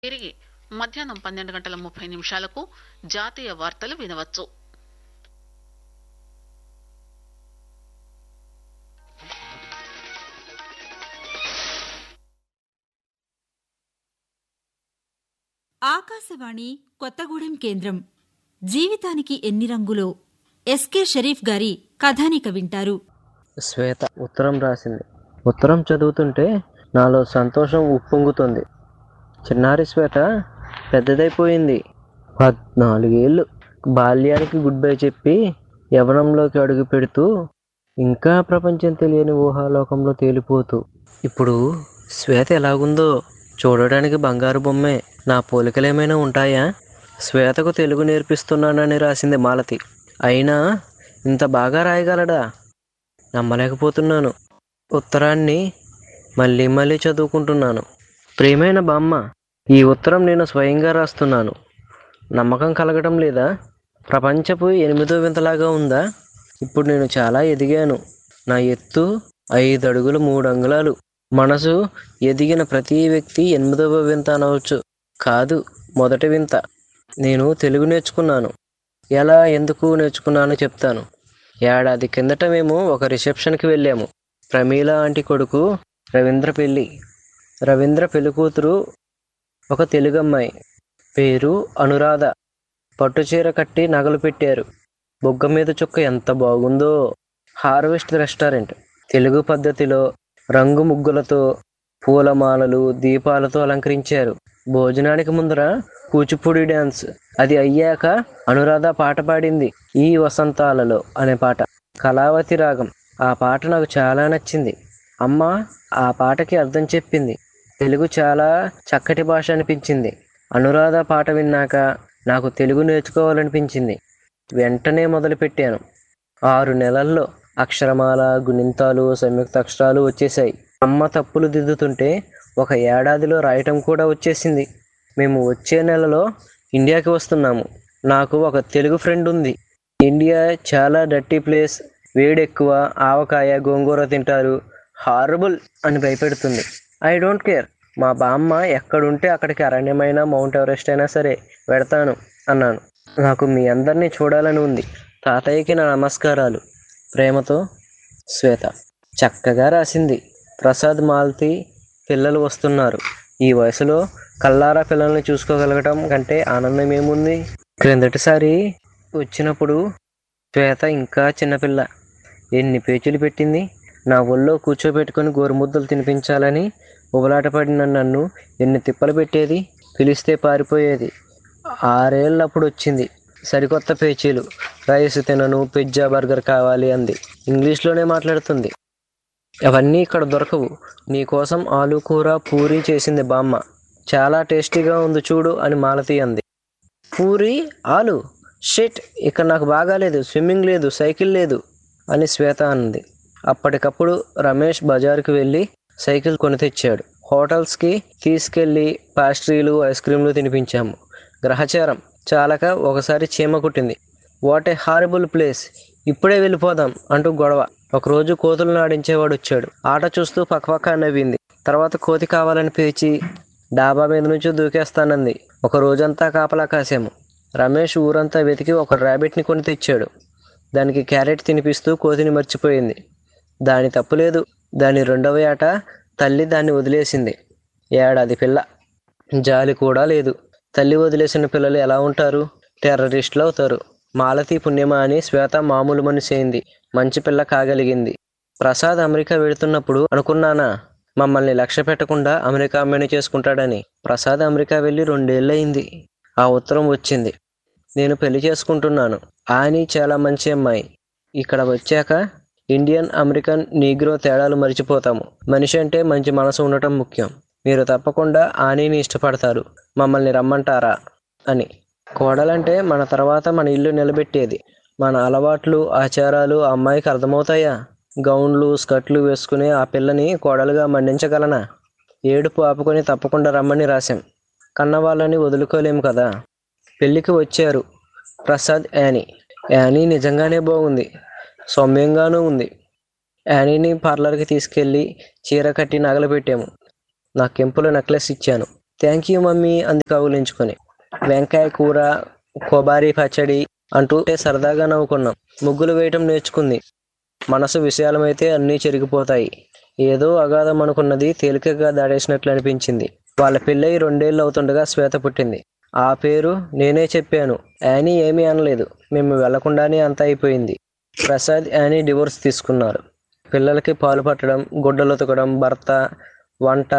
తిరిగి మధ్యాహ్నం పన్నెండు గంటల ముప్పై నిమిషాలకు జాతీయ వార్తలు వినవచ్చు ఆకాశవాణి కొత్తగూడెం కేంద్రం జీవితానికి ఎన్ని రంగులో ఎస్కే షరీఫ్ గారి కథానిక వింటారు శ్వేత ఉత్తరం రాసింది ఉత్తరం చదువుతుంటే నాలో సంతోషం ఉప్పొంగుతుంది చిన్నారి శ్వేత పెద్దదైపోయింది పద్నాలుగేళ్ళు బాల్యానికి గుడ్ బై చెప్పి యవనంలోకి అడుగు పెడుతూ ఇంకా ప్రపంచం తెలియని ఊహాలోకంలో తేలిపోతూ ఇప్పుడు శ్వేత ఎలాగుందో చూడడానికి బంగారు బొమ్మే నా పోలికలేమైనా ఉంటాయా శ్వేతకు తెలుగు నేర్పిస్తున్నానని రాసింది మాలతి అయినా ఇంత బాగా రాయగలడా నమ్మలేకపోతున్నాను ఉత్తరాన్ని మళ్ళీ మళ్ళీ చదువుకుంటున్నాను ప్రియమైన బామ్మ ఈ ఉత్తరం నేను స్వయంగా రాస్తున్నాను నమ్మకం కలగడం లేదా ప్రపంచపు ఎనిమిదో వింతలాగా ఉందా ఇప్పుడు నేను చాలా ఎదిగాను నా ఎత్తు ఐదు అడుగులు మూడు అంగుళాలు మనసు ఎదిగిన ప్రతి వ్యక్తి ఎనిమిదవ వింత అనవచ్చు కాదు మొదటి వింత నేను తెలుగు నేర్చుకున్నాను ఎలా ఎందుకు నేర్చుకున్నానో చెప్తాను ఏడాది కిందట మేము ఒక రిసెప్షన్కి వెళ్ళాము ప్రమీల ఆంటీ కొడుకు రవీంద్ర పెళ్ళి రవీంద్ర పెళ్లి కూతురు ఒక తెలుగు అమ్మాయి పేరు అనురాధ పట్టుచీర కట్టి నగలు పెట్టారు బొగ్గ మీద చుక్క ఎంత బాగుందో హార్వెస్ట్ రెస్టారెంట్ తెలుగు పద్ధతిలో రంగు ముగ్గులతో పూలమాలలు దీపాలతో అలంకరించారు భోజనానికి ముందర కూచిపూడి డ్యాన్స్ అది అయ్యాక అనురాధ పాట పాడింది ఈ వసంతాలలో అనే పాట కళావతి రాగం ఆ పాట నాకు చాలా నచ్చింది అమ్మ ఆ పాటకి అర్థం చెప్పింది తెలుగు చాలా చక్కటి భాష అనిపించింది అనురాధ పాట విన్నాక నాకు తెలుగు నేర్చుకోవాలనిపించింది వెంటనే మొదలుపెట్టాను ఆరు నెలల్లో అక్షరమాల గుణింతాలు సంయుక్త అక్షరాలు వచ్చేసాయి అమ్మ తప్పులు దిద్దుతుంటే ఒక ఏడాదిలో రాయటం కూడా వచ్చేసింది మేము వచ్చే నెలలో ఇండియాకి వస్తున్నాము నాకు ఒక తెలుగు ఫ్రెండ్ ఉంది ఇండియా చాలా డర్టీ ప్లేస్ వేడి ఎక్కువ ఆవకాయ గోంగూర తింటారు హారబుల్ అని భయపెడుతుంది ఐ డోంట్ కేర్ మా బామ్మ ఎక్కడుంటే అక్కడికి అరణ్యమైన మౌంట్ ఎవరెస్ట్ అయినా సరే వెడతాను అన్నాను నాకు మీ అందరినీ చూడాలని ఉంది తాతయ్యకి నా నమస్కారాలు ప్రేమతో శ్వేత చక్కగా రాసింది ప్రసాద్ మాల్తి పిల్లలు వస్తున్నారు ఈ వయసులో కల్లారా పిల్లల్ని చూసుకోగలగటం కంటే ఆనందం ఏముంది క్రిందటిసారి వచ్చినప్పుడు శ్వేత ఇంకా చిన్నపిల్ల ఎన్ని పేచీలు పెట్టింది నా ఒళ్ళో కూర్చోబెట్టుకొని గోరుముద్దలు తినిపించాలని ఉబలాటపడిన నన్ను ఎన్ని తిప్పలు పెట్టేది పిలిస్తే పారిపోయేది ఆరేళ్ళప్పుడు వచ్చింది సరికొత్త పేచీలు రైస్ తినను పిజ్జా బర్గర్ కావాలి అంది ఇంగ్లీష్లోనే మాట్లాడుతుంది అవన్నీ ఇక్కడ దొరకవు నీకోసం ఆలు కూర పూరి చేసింది బామ్మ చాలా టేస్టీగా ఉంది చూడు అని మాలతి అంది పూరి ఆలు షిట్ ఇక్కడ నాకు బాగాలేదు స్విమ్మింగ్ లేదు సైకిల్ లేదు అని శ్వేత అన్నది అప్పటికప్పుడు రమేష్ బజార్కి వెళ్ళి సైకిల్ కొని తెచ్చాడు హోటల్స్కి తీసుకెళ్ళి పాస్ట్రీలు ఐస్ క్రీమ్లు తినిపించాము గ్రహచారం చాలక ఒకసారి చీమ కుట్టింది వాట్ ఏ హారబుల్ ప్లేస్ ఇప్పుడే వెళ్ళిపోదాం అంటూ గొడవ ఒకరోజు కోతులను ఆడించేవాడు వచ్చాడు ఆట చూస్తూ పక్కపక్క నవ్వింది తర్వాత కోతి కావాలని పిలిచి డాబా మీద నుంచి దూకేస్తానంది ఒక రోజంతా కాపలా కాసాము రమేష్ ఊరంతా వెతికి ఒక ర్యాబిట్ని కొని తెచ్చాడు దానికి క్యారెట్ తినిపిస్తూ కోతిని మర్చిపోయింది దాని తప్పులేదు దాని రెండవ ఏట తల్లి దాన్ని వదిలేసింది ఏడాది పిల్ల జాలి కూడా లేదు తల్లి వదిలేసిన పిల్లలు ఎలా ఉంటారు టెర్రరిస్టులు అవుతారు మాలతి పుణ్యమా అని శ్వేత మామూలు మనిషి అయింది మంచి పిల్ల కాగలిగింది ప్రసాద్ అమెరికా వెళుతున్నప్పుడు అనుకున్నానా మమ్మల్ని లక్ష్య పెట్టకుండా అమెరికా అమ్మాయిని చేసుకుంటాడని ప్రసాద్ అమెరికా వెళ్ళి రెండేళ్ళయింది ఆ ఉత్తరం వచ్చింది నేను పెళ్లి చేసుకుంటున్నాను ఆని చాలా మంచి అమ్మాయి ఇక్కడ వచ్చాక ఇండియన్ అమెరికన్ నీగ్రో తేడాలు మర్చిపోతాము మనిషి అంటే మంచి మనసు ఉండటం ముఖ్యం మీరు తప్పకుండా ఆనీని ఇష్టపడతారు మమ్మల్ని రమ్మంటారా అని కోడలంటే మన తర్వాత మన ఇల్లు నిలబెట్టేది మన అలవాట్లు ఆచారాలు ఆ అమ్మాయికి అర్థమవుతాయా గౌన్లు స్కర్ట్లు వేసుకుని ఆ పిల్లని కోడలుగా మండించగలనా ఏడుపు ఆపుకొని తప్పకుండా రమ్మని రాశాం కన్నవాళ్ళని వదులుకోలేము కదా పెళ్ళికి వచ్చారు ప్రసాద్ యానీ యానీ నిజంగానే బాగుంది సౌమ్యంగానూ ఉంది యానీని పార్లర్కి తీసుకెళ్ళి చీర కట్టి నగలు పెట్టాము నా కెంపుల నెక్లెస్ ఇచ్చాను థ్యాంక్ యూ మమ్మీ అంది కౌలించుకొని వెంకాయ కూర కొబారి పచ్చడి అంటూ సరదాగా నవ్వుకున్నాం ముగ్గులు వేయటం నేర్చుకుంది మనసు విశాలమైతే అన్నీ చెరిగిపోతాయి ఏదో అగాధం అనుకున్నది తేలికగా దాడేసినట్లు అనిపించింది వాళ్ళ పెళ్ళై రెండేళ్ళు అవుతుండగా శ్వేత పుట్టింది ఆ పేరు నేనే చెప్పాను యానీ ఏమీ అనలేదు మేము వెళ్లకుండానే అంతా అయిపోయింది ప్రసాద్ యానీ డివోర్స్ తీసుకున్నారు పిల్లలకి పాలు పట్టడం గుడ్డలు ఉతకడం భర్త వంట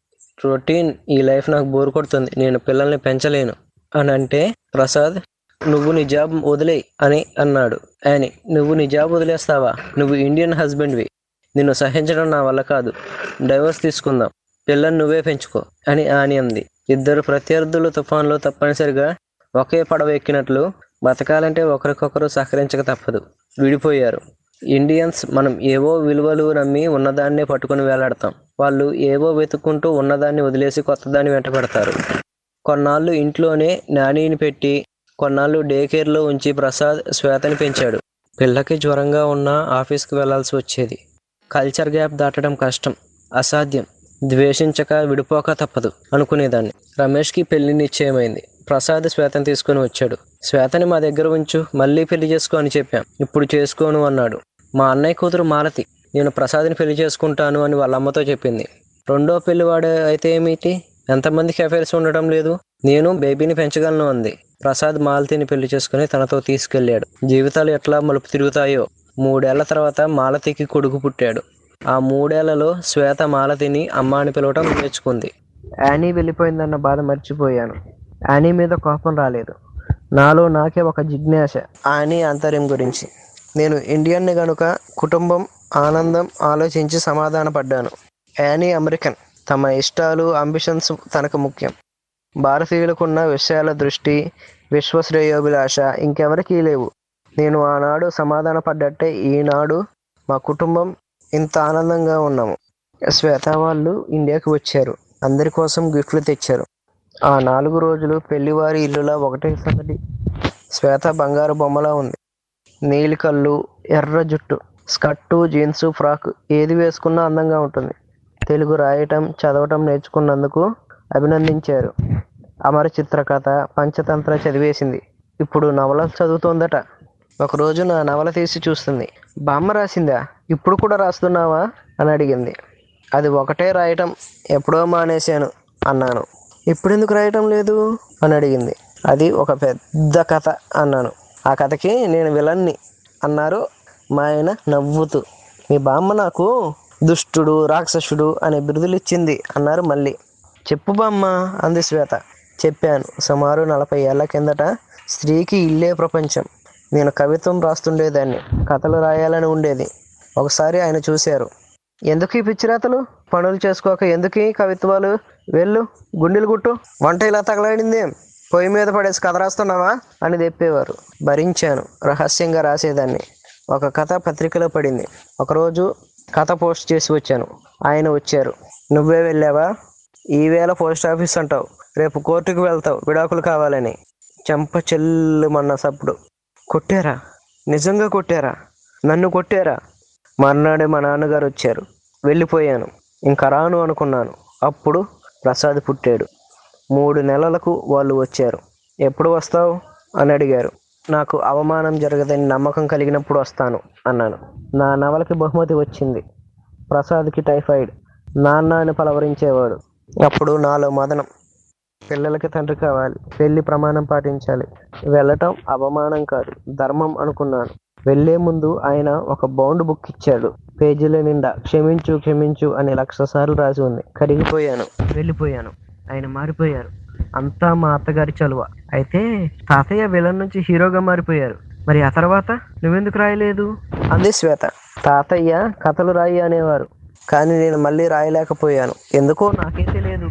రొటీన్ ఈ లైఫ్ నాకు బోర్ కొడుతుంది నేను పిల్లల్ని పెంచలేను అని అంటే ప్రసాద్ నువ్వు నీ జాబ్ వదిలేయి అని అన్నాడు యానీ నువ్వు నీ జాబ్ వదిలేస్తావా నువ్వు ఇండియన్ హస్బెండ్వి నిన్ను సహించడం నా వల్ల కాదు డైవర్స్ తీసుకుందాం పిల్లని నువ్వే పెంచుకో అని ఆని అంది ఇద్దరు ప్రత్యర్థులు తుఫాన్లో తప్పనిసరిగా ఒకే పడవ ఎక్కినట్లు బతకాలంటే ఒకరికొకరు సహకరించక తప్పదు విడిపోయారు ఇండియన్స్ మనం ఏవో విలువలు నమ్మి ఉన్నదాన్నే పట్టుకుని వేలాడతాం వాళ్ళు ఏవో వెతుక్కుంటూ ఉన్నదాన్ని వదిలేసి కొత్తదాన్ని వెంట పెడతారు కొన్నాళ్ళు ఇంట్లోనే నానీని పెట్టి కొన్నాళ్ళు డే కేర్లో ఉంచి ప్రసాద్ శ్వేతని పెంచాడు పిల్లకి జ్వరంగా ఉన్న ఆఫీస్కి వెళ్లాల్సి వచ్చేది కల్చర్ గ్యాప్ దాటడం కష్టం అసాధ్యం ద్వేషించక విడిపోక తప్పదు అనుకునేదాన్ని రమేష్కి పెళ్లి నిశ్చయమైంది ప్రసాద్ శ్వేతని తీసుకుని వచ్చాడు శ్వేతని మా దగ్గర ఉంచు మళ్ళీ పెళ్లి చేసుకో అని చెప్పాం ఇప్పుడు చేసుకోను అన్నాడు మా అన్నయ్య కూతురు మాలతి నేను ప్రసాద్ని పెళ్లి చేసుకుంటాను అని వాళ్ళ అమ్మతో చెప్పింది రెండో పెళ్లివాడు అయితే ఏమిటి ఎంతమందికి అఫైర్స్ ఉండడం లేదు నేను బేబీని పెంచగలను అంది ప్రసాద్ మాలతిని పెళ్లి చేసుకుని తనతో తీసుకెళ్లాడు జీవితాలు ఎట్లా మలుపు తిరుగుతాయో మూడేళ్ల తర్వాత మాలతికి కొడుకు పుట్టాడు ఆ మూడేళ్లలో శ్వేత మాలతిని అమ్మ అని పిలవటం నేర్చుకుంది యానీ వెళ్ళిపోయిందన్న బాధ మర్చిపోయాను యానీ మీద కోపం రాలేదు నాలో నాకే ఒక జిజ్ఞాస యానీ అంతర్యం గురించి నేను ఇండియన్ని గనుక కుటుంబం ఆనందం ఆలోచించి సమాధాన పడ్డాను యానీ అమెరికన్ తమ ఇష్టాలు అంబిషన్స్ తనకు ముఖ్యం భారతీయులకున్న విషయాల దృష్టి విశ్వశ్రేయోభిలాష ఇంకెవరికీ లేవు నేను ఆనాడు సమాధాన పడ్డట్టే ఈనాడు మా కుటుంబం ఇంత ఆనందంగా ఉన్నాము శ్వేత వాళ్ళు ఇండియాకి వచ్చారు అందరి కోసం గిఫ్ట్లు తెచ్చారు ఆ నాలుగు రోజులు పెళ్లివారి ఇల్లులా ఒకటే సందడి శ్వేత బంగారు బొమ్మలా ఉంది నీలి కళ్ళు ఎర్ర జుట్టు స్కర్టు జీన్స్ ఫ్రాక్ ఏది వేసుకున్నా అందంగా ఉంటుంది తెలుగు రాయటం చదవటం నేర్చుకున్నందుకు అభినందించారు అమర చిత్రకథ పంచతంత్ర చదివేసింది ఇప్పుడు నవలలు చదువుతోందట ఒకరోజు నా నవల తీసి చూస్తుంది బామ్మ రాసిందా ఇప్పుడు కూడా రాస్తున్నావా అని అడిగింది అది ఒకటే రాయటం ఎప్పుడో మానేశాను అన్నాను ఇప్పుడెందుకు రాయటం లేదు అని అడిగింది అది ఒక పెద్ద కథ అన్నాను ఆ కథకి నేను విలన్ని అన్నారు మా ఆయన నవ్వుతూ మీ బామ్మ నాకు దుష్టుడు రాక్షసుడు అనే బిరుదులు ఇచ్చింది అన్నారు మళ్ళీ చెప్పు బామ్మ అంది శ్వేత చెప్పాను సుమారు నలభై ఏళ్ల కిందట స్త్రీకి ఇల్లే ప్రపంచం నేను కవిత్వం రాస్తుండేదాన్ని కథలు రాయాలని ఉండేది ఒకసారి ఆయన చూశారు ఎందుకు ఈ పిచ్చిరాతలు పనులు చేసుకోక ఎందుకు ఈ కవిత్వాలు వెళ్ళు గుండెలు గుట్టు వంట ఇలా తగలాడింది పొయ్యి మీద పడేసి కథ రాస్తున్నావా అని చెప్పేవారు భరించాను రహస్యంగా రాసేదాన్ని ఒక కథ పత్రికలో పడింది ఒకరోజు కథ పోస్ట్ చేసి వచ్చాను ఆయన వచ్చారు నువ్వే వెళ్ళావా ఈవేళ పోస్ట్ ఆఫీస్ అంటావు రేపు కోర్టుకు వెళ్తావు విడాకులు కావాలని చెంప చెల్లుమన్న సప్పుడు కొట్టారా నిజంగా కొట్టారా నన్ను కొట్టారా మర్నాడే మా నాన్నగారు వచ్చారు వెళ్ళిపోయాను ఇంకా రాను అనుకున్నాను అప్పుడు ప్రసాద్ పుట్టాడు మూడు నెలలకు వాళ్ళు వచ్చారు ఎప్పుడు వస్తావు అని అడిగారు నాకు అవమానం జరగదని నమ్మకం కలిగినప్పుడు వస్తాను అన్నాను నా నవలకి బహుమతి వచ్చింది ప్రసాద్కి టైఫాయిడ్ నాన్న అని పలవరించేవాడు అప్పుడు నాలో మదనం పిల్లలకి తండ్రి కావాలి పెళ్లి ప్రమాణం పాటించాలి వెళ్ళటం అవమానం కాదు ధర్మం అనుకున్నాను వెళ్లే ముందు ఆయన ఒక బౌండ్ బుక్ ఇచ్చాడు పేజీల నిండా క్షమించు క్షమించు అని లక్ష సార్లు రాసి ఉంది కరిగిపోయాను వెళ్ళిపోయాను ఆయన మారిపోయారు అంతా మా అత్తగారి చలువ అయితే తాతయ్య విలన్ నుంచి హీరోగా మారిపోయారు మరి ఆ తర్వాత నువ్వెందుకు రాయలేదు అంది శ్వేత తాతయ్య కథలు రాయి అనేవారు కానీ నేను మళ్ళీ రాయలేకపోయాను ఎందుకో నాకే తెలియదు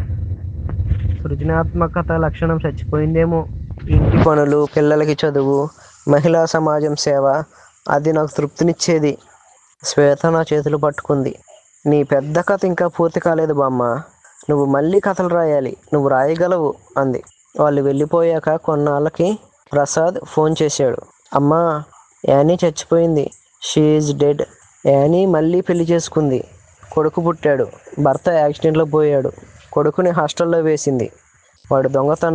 సృజనాత్మకత లక్షణం చచ్చిపోయిందేమో ఇంటి పనులు పిల్లలకి చదువు మహిళా సమాజం సేవ అది నాకు తృప్తినిచ్చేది శ్వేత నా చేతులు పట్టుకుంది నీ పెద్ద కథ ఇంకా పూర్తి కాలేదు బామ్మ నువ్వు మళ్ళీ కథలు రాయాలి నువ్వు రాయగలవు అంది వాళ్ళు వెళ్ళిపోయాక కొన్నాళ్ళకి ప్రసాద్ ఫోన్ చేశాడు అమ్మా యానీ చచ్చిపోయింది షీఈ్ డెడ్ యానీ మళ్ళీ పెళ్లి చేసుకుంది కొడుకు పుట్టాడు భర్త యాక్సిడెంట్లో పోయాడు కొడుకుని హాస్టల్లో వేసింది వాడు దొంగతనం